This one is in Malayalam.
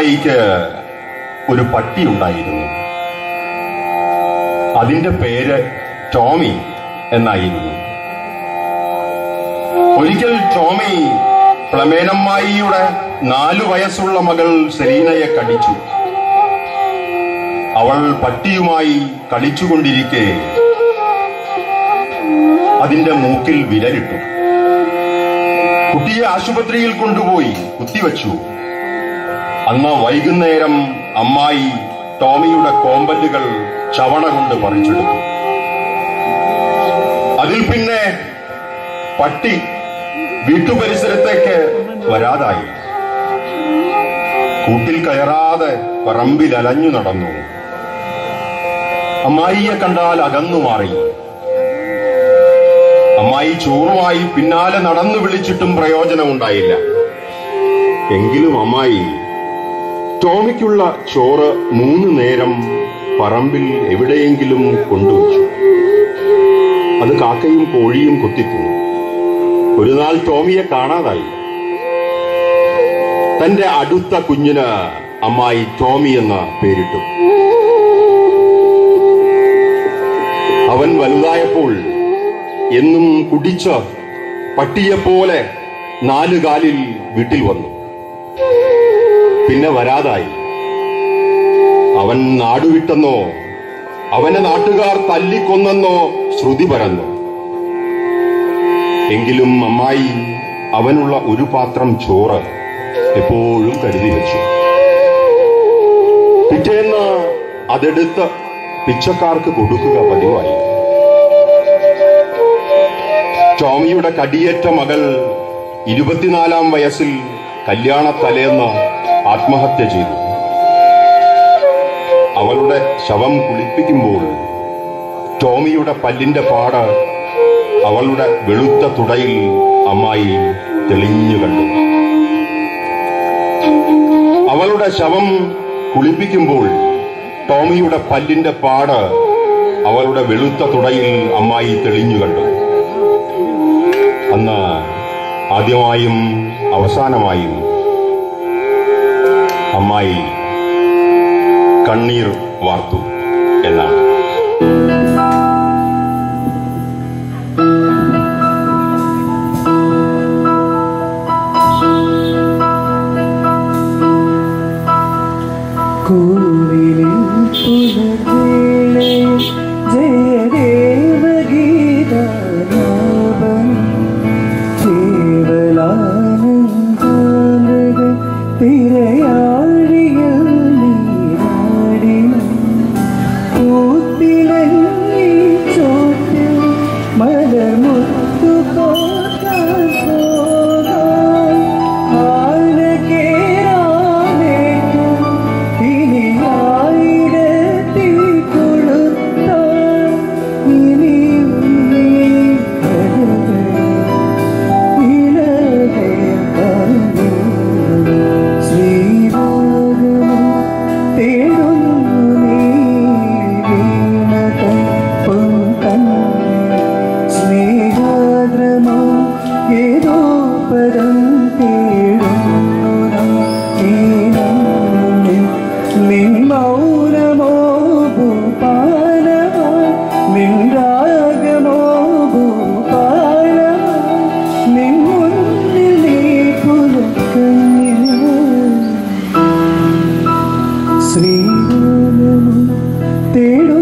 അമ്മായിക്ക് ഒരു പട്ടി ഉണ്ടായിരുന്നു അതിന്റെ പേര് ടോമി എന്നായിരുന്നു ഒരിക്കൽ ടോമി പ്ലമേനമ്മായിയുടെ നാലു വയസ്സുള്ള മകൾ സെലീനയെ കടിച്ചു അവൾ പട്ടിയുമായി കളിച്ചുകൊണ്ടിരിക്കെ അതിന്റെ മൂക്കിൽ വിരലിട്ടു കുട്ടിയെ ആശുപത്രിയിൽ കൊണ്ടുപോയി കുത്തിവച്ചു അന്ന് വൈകുന്നേരം അമ്മായി ടോമിയുടെ കോമ്പല്ലുകൾ ചവണ കൊണ്ട് പറിച്ചെടുത്തു അതിൽ പിന്നെ പട്ടി വീട്ടുപരിസരത്തേക്ക് വരാതായി കൂട്ടിൽ കയറാതെ പറമ്പിൽ അലഞ്ഞു നടന്നു അമ്മായിയെ കണ്ടാൽ അകന്നു മാറി അമ്മായി ചോറുമായി പിന്നാലെ നടന്നു വിളിച്ചിട്ടും പ്രയോജനമുണ്ടായില്ല എങ്കിലും അമ്മായി ടോമിക്കുള്ള ചോറ് മൂന്ന് നേരം പറമ്പിൽ എവിടെയെങ്കിലും കൊണ്ടുവച്ചു അത് കാക്കയും കോഴിയും കൊത്തിക്കുന്നു ഒരു നാൾ ടോമിയെ കാണാതായി തന്റെ അടുത്ത കുഞ്ഞിന് അമ്മായി ടോമി എന്ന പേരിട്ടു അവൻ വലുതായപ്പോൾ എന്നും കുടിച്ച് പട്ടിയെപ്പോലെ നാലുകാലിൽ വീട്ടിൽ വന്നു പിന്നെ വരാതായി അവൻ നാടുവിട്ടെന്നോ അവനെ നാട്ടുകാർ തല്ലിക്കൊന്നെന്നോ ശ്രുതി പരന്നു എങ്കിലും അമ്മായി അവനുള്ള ഒരു പാത്രം ചോറ് എപ്പോഴും കരുതി വെച്ചു പിറ്റേന്ന് അതെടുത്ത് പിച്ചക്കാർക്ക് കൊടുക്കുക പതിവായി ടോമിയുടെ കടിയേറ്റ മകൾ ഇരുപത്തിനാലാം വയസ്സിൽ കല്യാണ തലേന്ന് ആത്മഹത്യ ചെയ്തു അവളുടെ ശവം കുളിപ്പിക്കുമ്പോൾ ടോമിയുടെ പല്ലിന്റെ പാട് അവളുടെ വെളുത്ത തുടയിൽ അമ്മായി തെളിഞ്ഞു കണ്ടു അവളുടെ ശവം കുളിപ്പിക്കുമ്പോൾ ടോമിയുടെ പല്ലിന്റെ പാട് അവളുടെ വെളുത്ത തുടയിൽ അമ്മായി തെളിഞ്ഞു കണ്ടു അന്ന് ആദ്യമായും അവസാനമായും അമ്മായി കണ്ണീർ വാർത്തു എന്നാണ് കോവിലിൽ പുലർവേളയിൽ ജയദേവഗീതാലാപനം കേവലാനന്ദാമൃത തിരയാഴിയിൽ നീരാടിനം പൂത്തിലങ്ങി ചോട്ടിൽ മലർമുത്തു കോർക്കാൻ പോകാൻ ആനകേറാനേറ്റം ഇനി ആയിരത്തി കൊളുത്താൻ ഇനിയും നീ കരുതേ ഇലകെ പറഞ്ഞു ശ്രീരാഗമോ തേടുന്നു നീ വീണതൻ പൊൻകണ്ണിൽ സ്നേഹാദ്രമോ ഏതോ പദം തേടുന്നു നാം ഈനങ്ങളിൽ നിൻ മൗനമോ ഭൂപാലമായി നിൻ രാഗമോ ഭൂപാലമായി നിൻ മുന്നിൽ നീ പുലക്കണ്ണിൽ ശ്രീരാമനോ തേടു